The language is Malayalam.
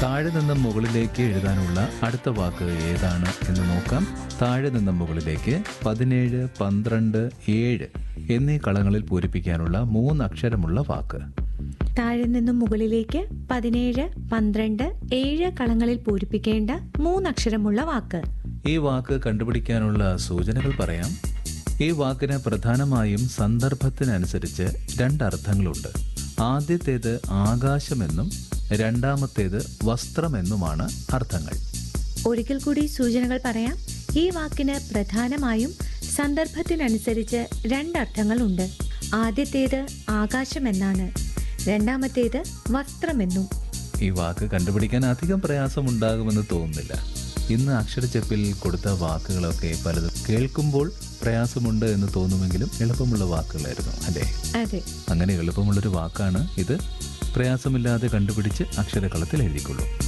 താഴെ നിന്നും മുകളിലേക്ക് എഴുതാനുള്ള അടുത്ത വാക്ക് ഏതാണ് എന്ന് നോക്കാം താഴെ നിന്നും മുകളിലേക്ക് പതിനേഴ് പന്ത്രണ്ട് ഏഴ് എന്നീ കളങ്ങളിൽ പൂരിപ്പിക്കാനുള്ള മൂന്ന് അക്ഷരമുള്ള വാക്ക് താഴെ നിന്നും മുകളിലേക്ക് പതിനേഴ് പന്ത്രണ്ട് ഏഴ് കളങ്ങളിൽ പൂരിപ്പിക്കേണ്ട മൂന്നക്ഷരമുള്ള വാക്ക് ഈ വാക്ക് കണ്ടുപിടിക്കാനുള്ള സൂചനകൾ പറയാം ഈ വാക്കിന് പ്രധാനമായും സന്ദർഭത്തിനനുസരിച്ച് രണ്ടർത്ഥങ്ങളുണ്ട് ആദ്യത്തേത് ആകാശമെന്നും രണ്ടാമത്തേത് വസ്ത്രമെന്നുമാണ് അർത്ഥങ്ങൾ ഒരിക്കൽ കൂടി സൂചനകൾ പറയാം ഈ വാക്കിന് പ്രധാനമായും സന്ദർഭത്തിനനുസരിച്ച് രണ്ടർത്ഥങ്ങളുണ്ട് ആദ്യത്തേത് ആകാശമെന്നാണ് രണ്ടാമത്തേത് വസ്ത്രമെന്നും ഈ വാക്ക് കണ്ടുപിടിക്കാൻ അധികം പ്രയാസമുണ്ടാകുമെന്ന് തോന്നുന്നില്ല ഇന്ന് അക്ഷരച്ചെപ്പിൽ കൊടുത്ത വാക്കുകളൊക്കെ പലതും കേൾക്കുമ്പോൾ പ്രയാസമുണ്ട് എന്ന് തോന്നുമെങ്കിലും എളുപ്പമുള്ള വാക്കുകളായിരുന്നു അല്ലേ അതെ അങ്ങനെ എളുപ്പമുള്ളൊരു വാക്കാണ് ഇത് പ്രയാസമില്ലാതെ കണ്ടുപിടിച്ച് അക്ഷരകളത്തിൽ എഴുതിക്കൊള്ളൂ